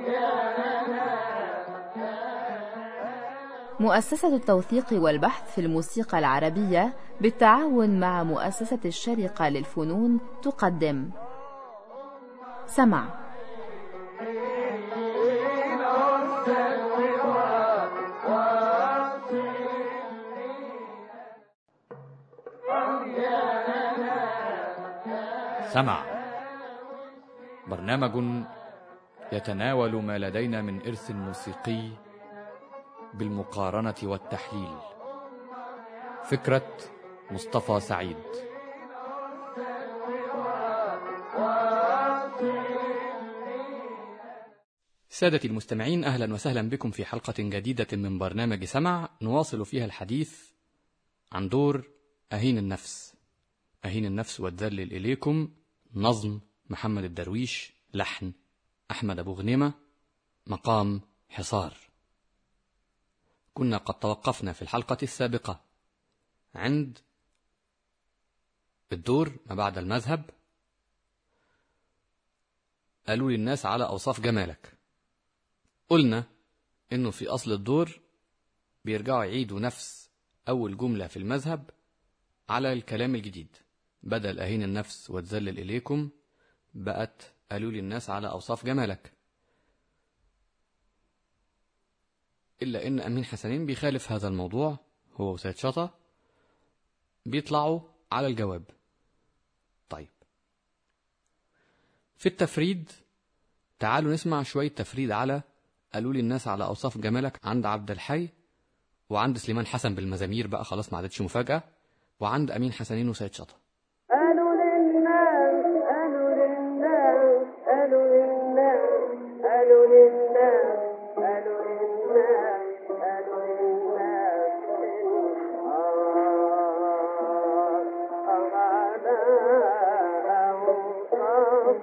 مؤسسة التوثيق والبحث في الموسيقى العربية بالتعاون مع مؤسسة الشرقة للفنون تقدم سمع سمع برنامج يتناول ما لدينا من إرث موسيقي بالمقارنة والتحليل فكرة مصطفى سعيد سادتي المستمعين أهلا وسهلا بكم في حلقة جديدة من برنامج سمع نواصل فيها الحديث عن دور أهين النفس أهين النفس واتذلل إليكم نظم محمد الدرويش لحن أحمد أبو غنيمة مقام حصار كنا قد توقفنا في الحلقة السابقة عند الدور ما بعد المذهب قالوا للناس على أوصاف جمالك قلنا إنه في أصل الدور بيرجعوا يعيدوا نفس أول جملة في المذهب على الكلام الجديد بدل أهين النفس وتذلل إليكم بقت قالوا للناس على أوصاف جمالك إلا إن أمين حسنين بيخالف هذا الموضوع هو وسيد شطة بيطلعوا على الجواب طيب في التفريد تعالوا نسمع شوية تفريد على قالوا لي الناس على أوصاف جمالك عند عبد الحي وعند سليمان حسن بالمزامير بقى خلاص ما عادتش مفاجأة وعند أمين حسنين وسيد شطة قالوا للناس قالوا للناس قالوا للناس قالوا للناس قالوا للناس قالوا للناس النهار على أوصاف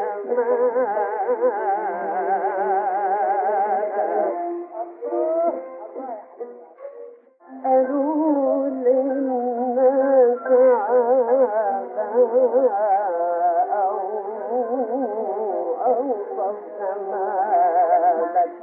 جمالك قالوا للناس على أوصف جمالك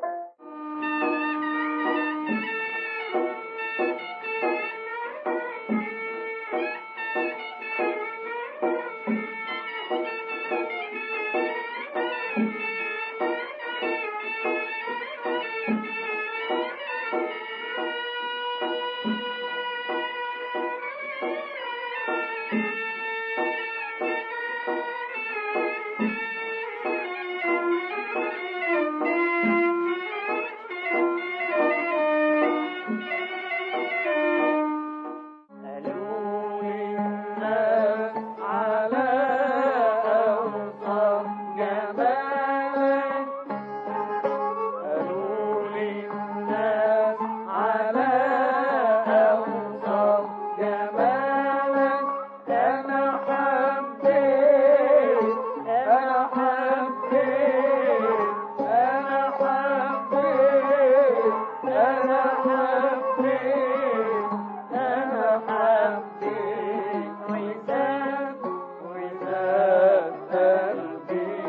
قالوا للناس على أوصاف جمالك قالوا للناس على أوصاف جمالك أنا حبيت أنا حبيت أنا حبيت أنا حبيت أنا حبيت وزاد وزاد قلبي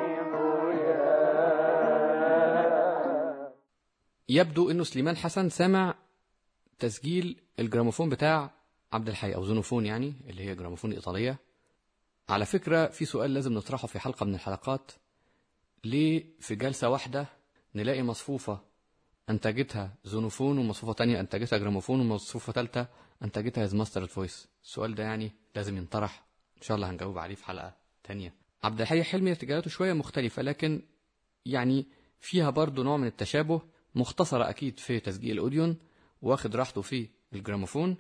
وياك يبدو انه سليمان حسن سمع تسجيل الجراموفون بتاع عبد الحي او زونوفون يعني اللي هي جراموفون ايطاليه على فكره في سؤال لازم نطرحه في حلقه من الحلقات ليه في جلسه واحده نلاقي مصفوفه انتجتها زونوفون ومصفوفه تانية انتجتها جراموفون ومصفوفه ثالثه انتجتها هيز ماستر فويس السؤال ده يعني لازم ينطرح ان شاء الله هنجاوب عليه في حلقه تانية عبد الحي حلمي ارتجالاته شويه مختلفه لكن يعني فيها برضو نوع من التشابه مختصرة أكيد في تسجيل الأوديون واخد راحته في الجراموفون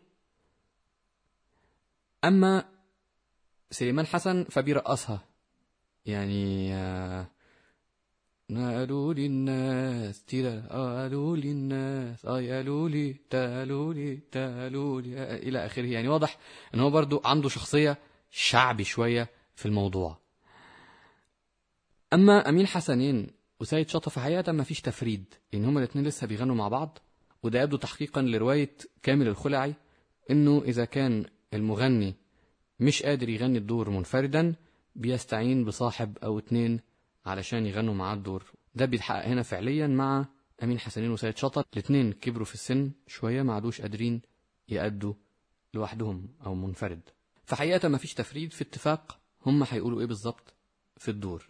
أما سليمان حسن فبيرقصها يعني آه، قالوا لي الناس تيرا قالوا لي الناس اه قالوا لي تقالوا لي تقالوا لي آه، الى اخره يعني واضح ان هو برضو عنده شخصيه شعبي شويه في الموضوع اما امين حسنين وسيد شطة في حقيقة ما فيش تفريد ان هما الاتنين لسه بيغنوا مع بعض وده يبدو تحقيقا لرواية كامل الخلعي انه اذا كان المغني مش قادر يغني الدور منفردا بيستعين بصاحب او اتنين علشان يغنوا معاه الدور ده بيتحقق هنا فعليا مع أمين حسنين وسيد شطر الاتنين كبروا في السن شوية ما عادوش قادرين يأدوا لوحدهم أو منفرد فحقيقة ما فيش تفريد في اتفاق هم هيقولوا إيه بالظبط في الدور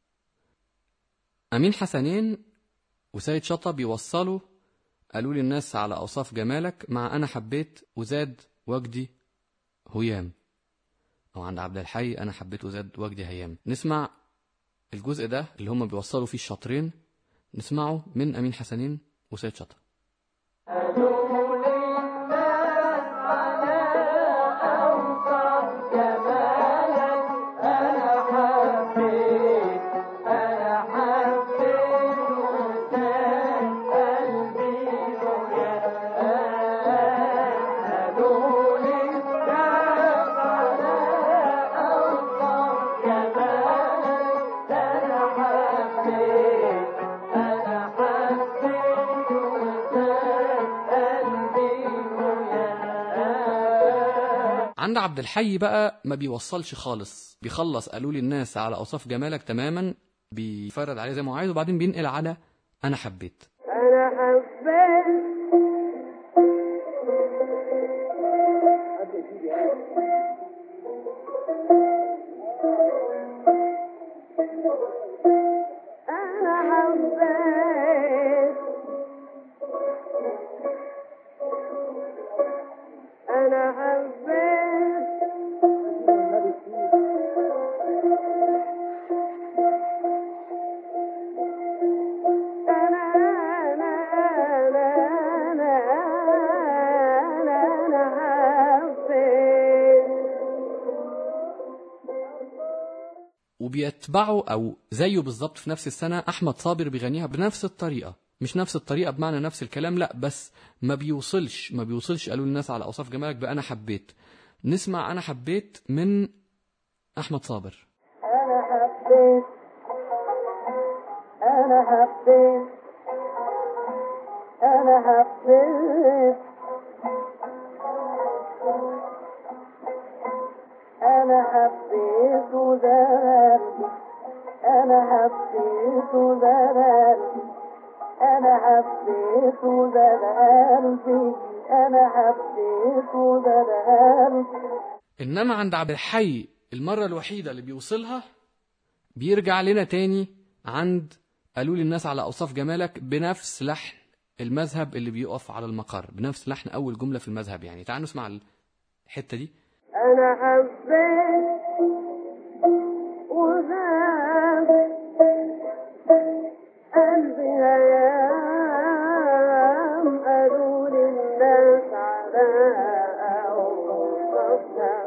أمين حسنين وسيد شطة بيوصلوا قالوا لي الناس على أوصاف جمالك مع أنا حبيت وزاد وجدي هيام أو عند عبد الحي أنا حبيت وزاد وجدي هيام نسمع الجزء ده اللي هم بيوصلوا فيه الشاطرين نسمعه من أمين حسنين وسيد شطة عند عبد الحي بقى ما بيوصلش خالص بيخلص قالوا لي الناس على اوصاف جمالك تماما بيفرد عليه زي ما هو عايز وبعدين بينقل على انا حبيت أنا حبيت أنا حبيت أنا حبيت أنا أنا أنا أنا أنا أنا حبيت وبيتبعوا او زيه بالظبط في نفس السنه احمد صابر بيغنيها بنفس الطريقه مش نفس الطريقه بمعنى نفس الكلام لا بس ما بيوصلش ما بيوصلش قالوا للناس على اوصاف جمالك بانا حبيت نسمع انا حبيت من احمد صابر أنا حبيت أنا حبيت أنا حبيت أنا حبيت زمان أنا حبيت زمان أنا حبيت زمان أنا حبيت زمان انما عند عبد الحي المره الوحيده اللي بيوصلها بيرجع لنا تاني عند قالوا لي الناس على اوصاف جمالك بنفس لحن المذهب اللي بيقف على المقر بنفس لحن اول جمله في المذهب يعني تعالوا نسمع الحته دي أنا حبيت وزاد قلبي هيام قالوا لي الناس على أوصاف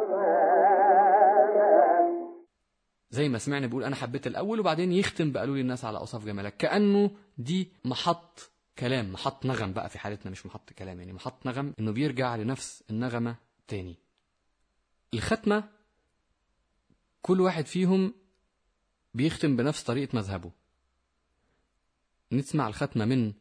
جمالك زي ما سمعنا بيقول انا حبيت الاول وبعدين يختم بقالوا لي الناس على اوصاف جمالك كانه دي محط كلام محط نغم بقى في حالتنا مش محط كلام يعني محط نغم انه بيرجع لنفس النغمه تاني الختمه كل واحد فيهم بيختم بنفس طريقه مذهبه نسمع الختمه من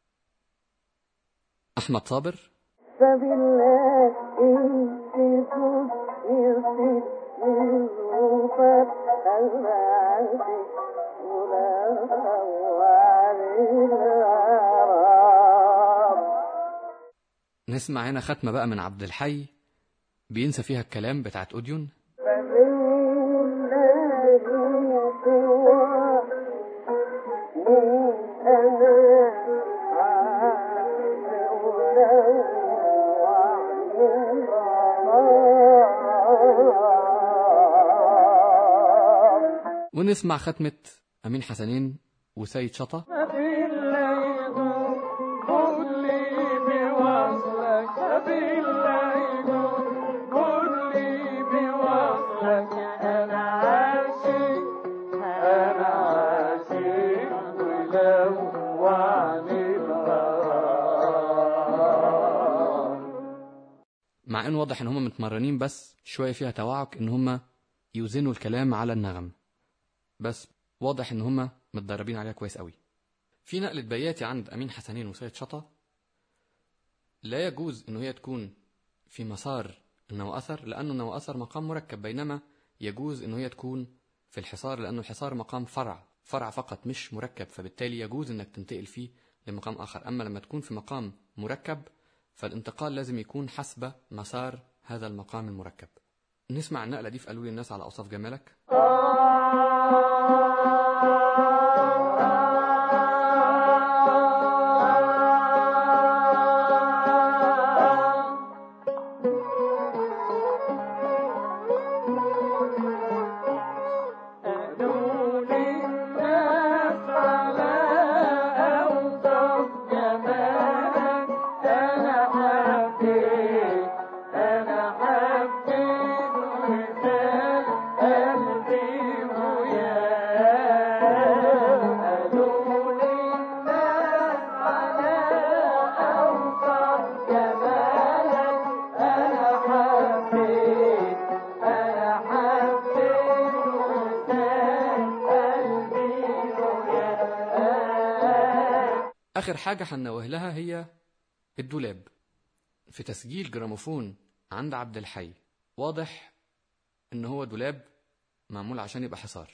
احمد صابر فبالله إن تكون يصير منه فالعاشق ولا وعلي الغرام نسمع هنا ختمه بقى من عبد الحي بينسى فيها الكلام بتاعت اوديون فبالله سوى من أنا عاشق له وعلي الغرام ونسمع ختمه امين حسنين وسيد شطه في الليل قل لي بوصلك في الليل قل لي بوصلك أنا عاشق أنا عاشق ولو عن الغرام مع ان واضح ان هم متمرنين بس شويه فيها توعك ان هم يوزنوا الكلام على النغم بس واضح ان هم متدربين عليها كويس قوي في نقلة بياتي عند امين حسنين وسيد شطة لا يجوز ان هي تكون في مسار انه اثر لانه انه اثر مقام مركب بينما يجوز ان هي تكون في الحصار لانه الحصار مقام فرع فرع فقط مش مركب فبالتالي يجوز انك تنتقل فيه لمقام آخر أما لما تكون في مقام مركب فالانتقال لازم يكون حسب مسار هذا المقام المركب نسمع النقلة دي في قالوا لي الناس على أوصاف جمالك قالوا للناس على أوصاف جمالك أنا حبيت أنا حبيت وكان قلبي وياك قالوا للناس على أوصاف جمالك أنا حبيت أنا حبيت وكان قلبي وياك آخر حاجة هنوه لها هي الدولاب في تسجيل جراموفون عند عبد الحي واضح إن هو دولاب معمول عشان يبقى حصار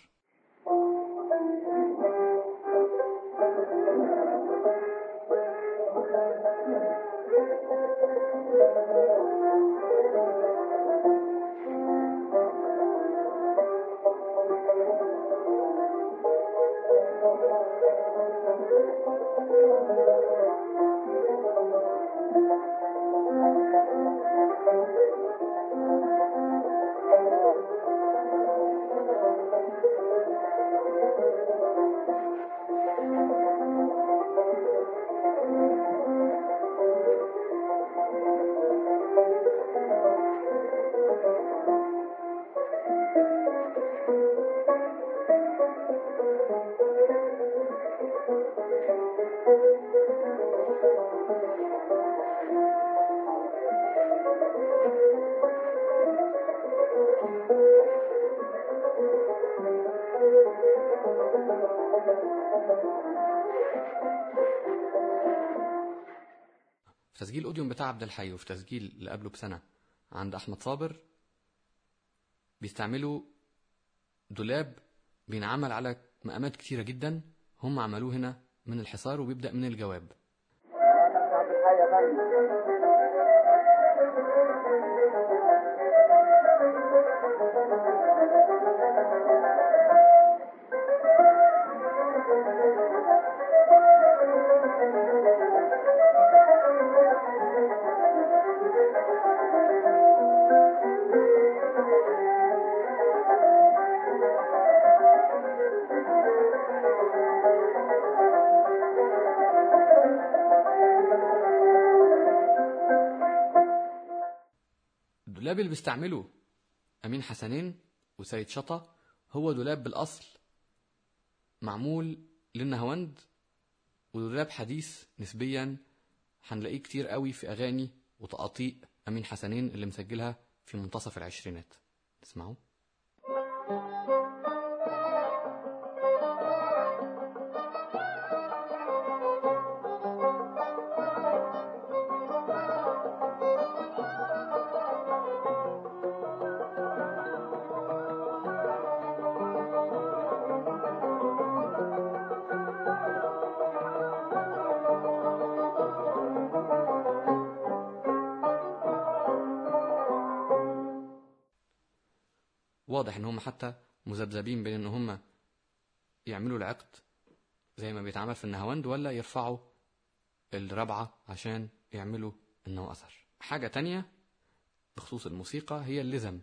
في تسجيل اوديوم بتاع عبد الحي وفي تسجيل اللي قبله بسنه عند احمد صابر بيستعملوا دولاب بينعمل على مقامات كتيره جدا هم عملوه هنا من الحصار وبيبدا من الجواب الدولاب اللي بيستعمله امين حسنين وسيد شطا هو دولاب بالاصل معمول للنهاوند ودولاب حديث نسبيا هنلاقيه كتير قوي في اغاني وتقاطيع امين حسنين اللي مسجلها في منتصف العشرينات نسمعه واضح ان هم حتى مذبذبين بين ان هم يعملوا العقد زي ما بيتعمل في النهاوند ولا يرفعوا الرابعة عشان يعملوا انه اثر حاجة تانية بخصوص الموسيقى هي اللزم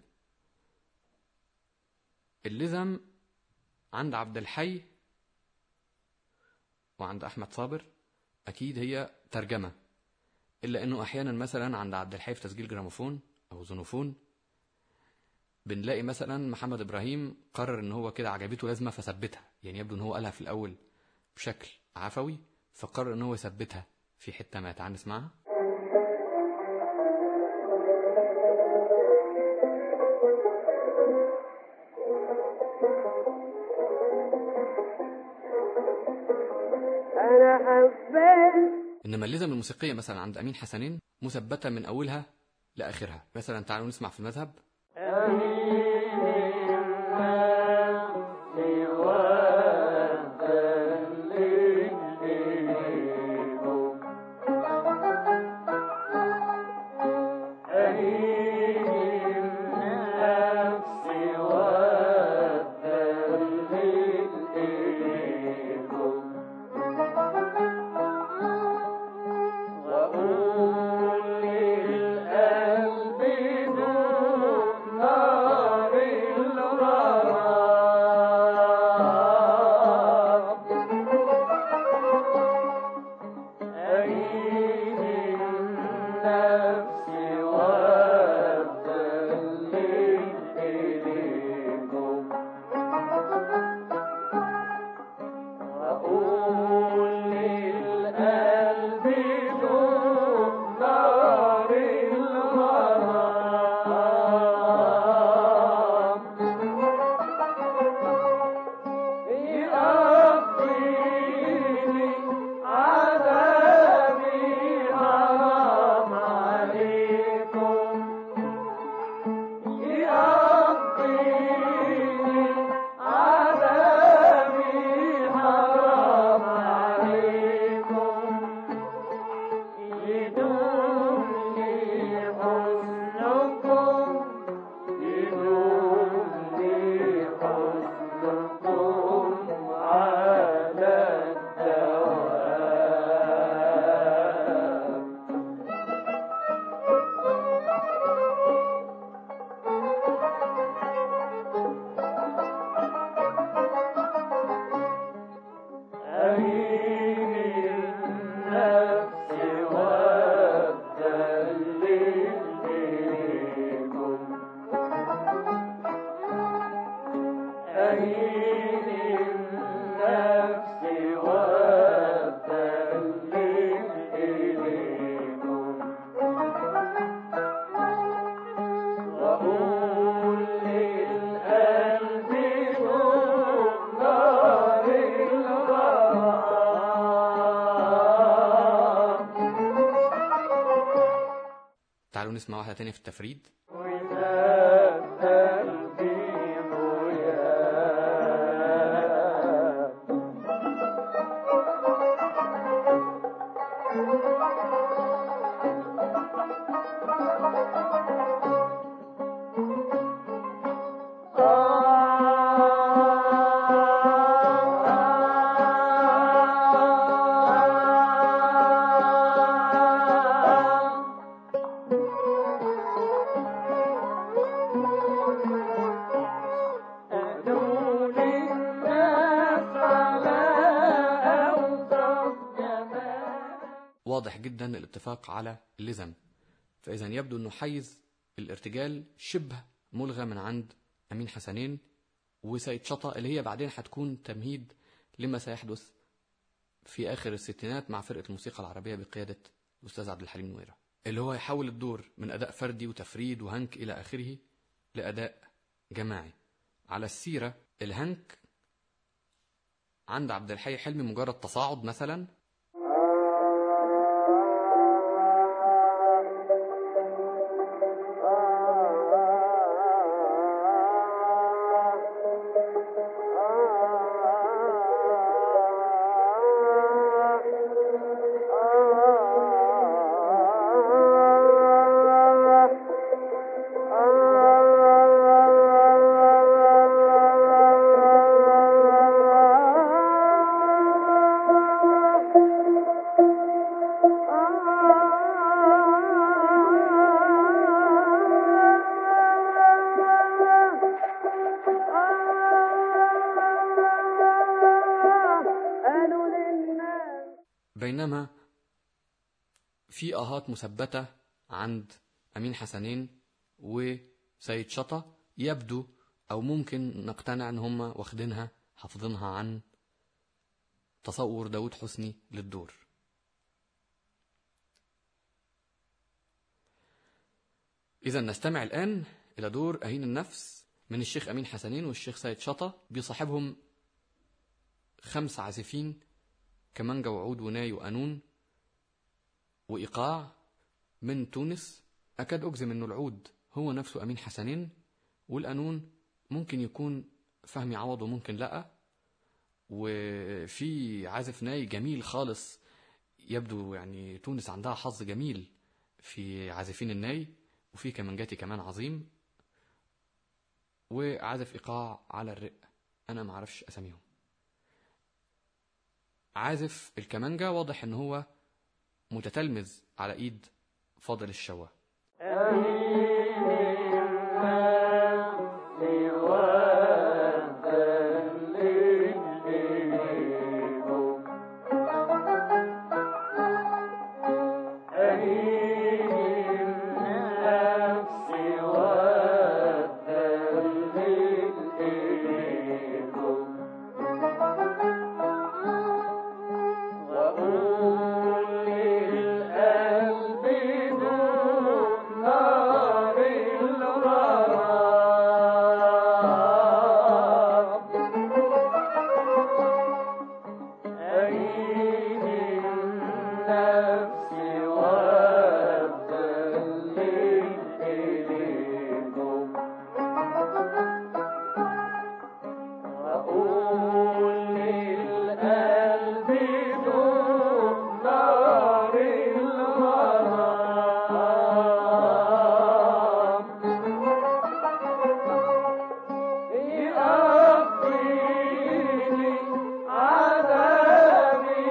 اللزم عند عبد الحي وعند احمد صابر اكيد هي ترجمة الا انه احيانا مثلا عند عبد الحي في تسجيل جراموفون او زونوفون بنلاقي مثلا محمد ابراهيم قرر ان هو كده عجبته لازمه فثبتها يعني يبدو ان هو قالها في الاول بشكل عفوي فقرر ان هو يثبتها في حته ما تعال نسمعها أنا حبيت انما اللزم الموسيقيه مثلا عند امين حسنين مثبته من اولها لاخرها مثلا تعالوا نسمع في المذهب أمين الناس سواك وأقول للقلب دوب نار الغرام يقضيني عذابي حرام عليكم يقضيني عذابي حرام عليكم يدوم لي حسنكم يدوم لي حسنكم على الدوام أهين النفس والدليل إليكم أهين النفس والدليل إليكم وأقول للقلب دوب نار الغرام تعالوا نسمع واحدة تانية في التفريد وإذا قلبي غياب أدون الناس على أوصاف جمال واضح جدا الاتفاق على اللزم فإذا يبدو أنه حيز الارتجال شبه ملغى من عند أمين حسنين وسيد شطة اللي هي بعدين هتكون تمهيد لما سيحدث في آخر الستينات مع فرقة الموسيقى العربية بقيادة الأستاذ عبد الحليم نويرة اللي هو يحول الدور من أداء فردي وتفريد وهنك إلى آخره لأداء جماعي على السيرة الهنك عند عبد الحي حلمي مجرد تصاعد مثلا قالوا للناس بينما في آهات مثبتة عند أمين حسنين وسيد شطة يبدو أو ممكن نقتنع إن هم واخدينها حافظينها عن تصور داود حسني للدور إذا نستمع الآن إلى دور أهين النفس من الشيخ أمين حسنين والشيخ سيد شطة بيصاحبهم خمس عازفين كمانجا وعود وناي وقانون وإيقاع من تونس أكاد أجزم أنه العود هو نفسه أمين حسنين والقانون ممكن يكون فهمي عوض وممكن لأ وفي عازف ناي جميل خالص يبدو يعني تونس عندها حظ جميل في عازفين الناي وفي كمانجاتي كمان عظيم وعازف إيقاع على الرق أنا معرفش أساميهم عازف الكمانجا واضح ان هو متتلمذ على ايد فاضل الشوا Thank you. عين النفس وابتلل إليكم أقول للقلب ذوق نار الغرام يقضيني عذابي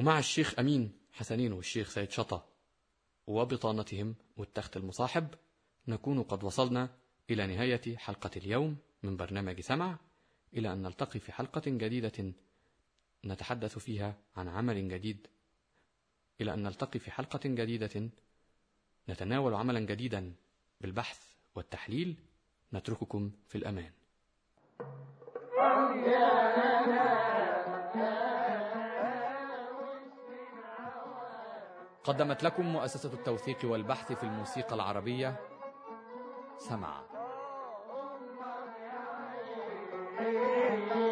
ومع الشيخ أمين حسنين والشيخ سيد شطة وبطانتهم والتخت المصاحب نكون قد وصلنا إلى نهاية حلقة اليوم من برنامج سمع إلى أن نلتقي في حلقة جديدة نتحدث فيها عن عمل جديد إلى أن نلتقي في حلقة جديدة نتناول عملا جديدا بالبحث والتحليل نترككم في الأمان قدمت لكم مؤسسة التوثيق والبحث في الموسيقى العربية سمع Thank you.